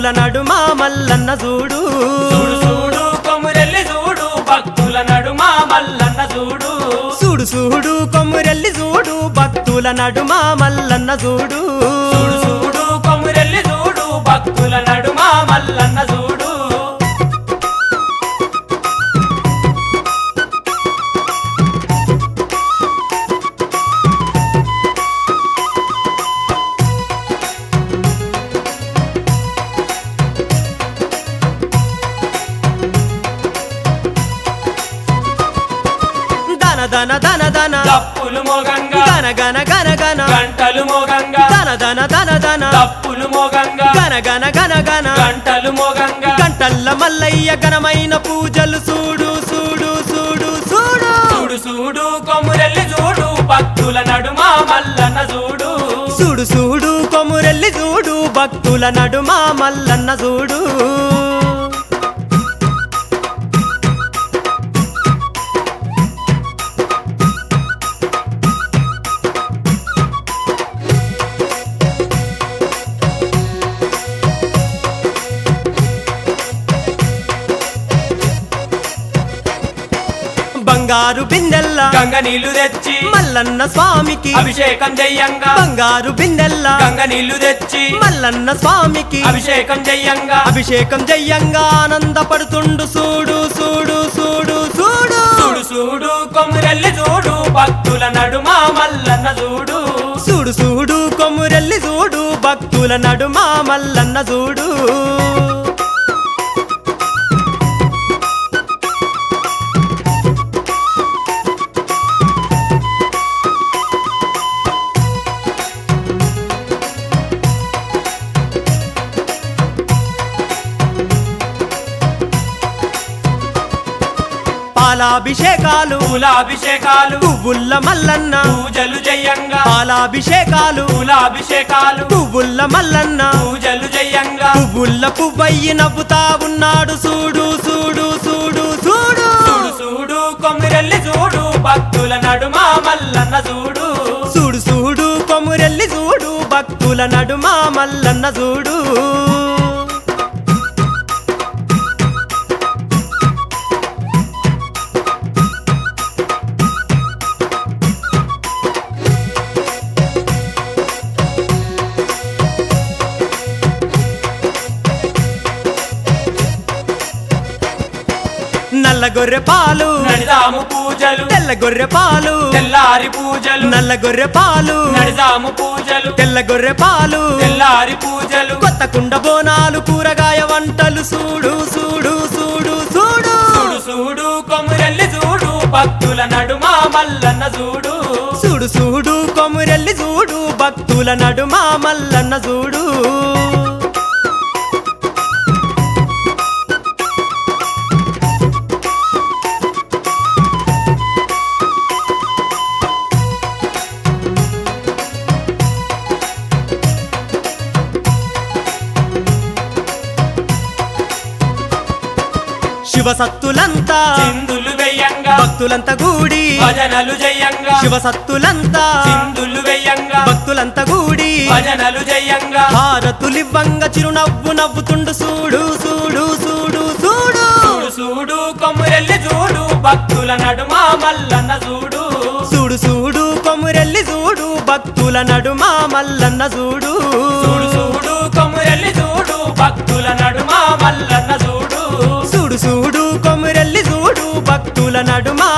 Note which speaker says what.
Speaker 1: భక్తుల నడుమ మల్లన్న చూడు
Speaker 2: చూడు చూడు కొమురెల్లి చూడు భక్తుల నడుమ మల్లన్న చూడు
Speaker 1: చూడు చూడు కొమ్మురెల్లి చూడు భక్తుల నడుమ మల్లన్న చూడు
Speaker 2: చూడు చూడు కొమురెల్లి చూడు భక్తుల నడుమ మల్లన్న చూడు
Speaker 1: దన దన దన దన
Speaker 2: తప్పులు మోగంగా
Speaker 1: గన గన గన గన
Speaker 2: గంటలు మోగంగా
Speaker 1: దన దన దన దన
Speaker 2: తప్పులు మోగంగా
Speaker 1: గన గన గన గన
Speaker 2: గంటలు మోగంగా
Speaker 1: గంటల్ల మల్లయ్య ఘనమైన పూజలు చూడు చూడు చూడు చూడు
Speaker 2: చూడు చూడు కొమురెల్లి చూడు భక్తుల నడుమ మల్లన్న చూడు
Speaker 1: చూడు చూడు కొమురెల్లి చూడు భక్తుల నడుమ మల్లన్న చూడు బంగారు బిందెల్ల
Speaker 2: గంగ నీళ్లు తెచ్చి
Speaker 1: మల్లన్న స్వామికి
Speaker 2: అభిషేకం చెయ్యంగా
Speaker 1: బంగారు బిందెల్ల
Speaker 2: గంగ నీళ్లు తెచ్చి
Speaker 1: మల్లన్న స్వామికి
Speaker 2: అభిషేకం చెయ్యంగా
Speaker 1: అభిషేకం చెయ్యంగా ఆనందపడుతుండు చూడు చూడు చూడు చూడు
Speaker 2: చూడు చూడు కొమురెల్లి చూడు భక్తుల నడుమ మల్లన్న చూడు
Speaker 1: చూడు చూడు కొమురెల్లి చూడు భక్తుల నడుమ మల్లన్న చూడు పాలాభిషేకాలు
Speaker 2: పూలాభిషేకాలు
Speaker 1: పువ్వుల్ల మల్లన్న
Speaker 2: పూజలు చెయ్యంగా
Speaker 1: పాలాభిషేకాలు
Speaker 2: పూలాభిషేకాలు
Speaker 1: పువ్వుల్ల మల్లన్న
Speaker 2: పూజలు చెయ్యంగా
Speaker 1: పువ్వుల్ల పువ్వయ్యి నవ్వుతా ఉన్నాడు చూడు చూడు చూడు చూడు
Speaker 2: చూడు చూడు కొమ్మిరెల్లి చూడు భక్తుల నడుమ మల్లన్న చూడు
Speaker 1: చూడు చూడు కొమురెల్లి చూడు భక్తుల నడుమ మల్లన్న చూడు నల్ల గొర్రె పాలు
Speaker 2: నడిదాము పూజలు
Speaker 1: తెల్ల గొర్రె పాలు
Speaker 2: తెల్లారి పూజలు
Speaker 1: నల్ల గొర్రె పాలు
Speaker 2: నడిదాము పూజలు
Speaker 1: తెల్ల గొర్రె పాలు
Speaker 2: తెల్లారి పూజలు
Speaker 1: కొత్త కుండ బోనాలు కూరగాయ వంటలు చూడు చూడు చూడు చూడు
Speaker 2: చూడు చూడు కొమ్మిరెల్లి చూడు భక్తుల నడుమ మల్లన్న చూడు
Speaker 1: చూడు చూడు కొమురెల్లి చూడు భక్తుల నడుమ మల్లన్న చూడు శివసత్తులంతా
Speaker 2: చిందులు వెయ్యంగా
Speaker 1: భక్తులంతా కూడి
Speaker 2: భజనలు చెయ్యంగా
Speaker 1: శివసత్తులంతా
Speaker 2: చిందులు వెయ్యంగా
Speaker 1: భక్తులంతా కూడి
Speaker 2: భజనలు చెయ్యంగా
Speaker 1: హారతులివ్వంగ చిరునవ్వు నవ్వుతుండు చూడు చూడు చూడు చూడు
Speaker 2: చూడు చూడు కొమ్మిరెల్లి చూడు భక్తుల నడుమ మల్లన్న చూడు
Speaker 1: చూడు చూడు కొమురెల్లి చూడు భక్తుల నడుమ మల్లన్న చూడు
Speaker 2: చూడు చూడు కొమ్మిరెల్లి చూడు భక్తుల నడుమ మల్లన్న చూడు
Speaker 1: చూడు చూడు కొమురెల్లి చూడు భక్తుల నడుమ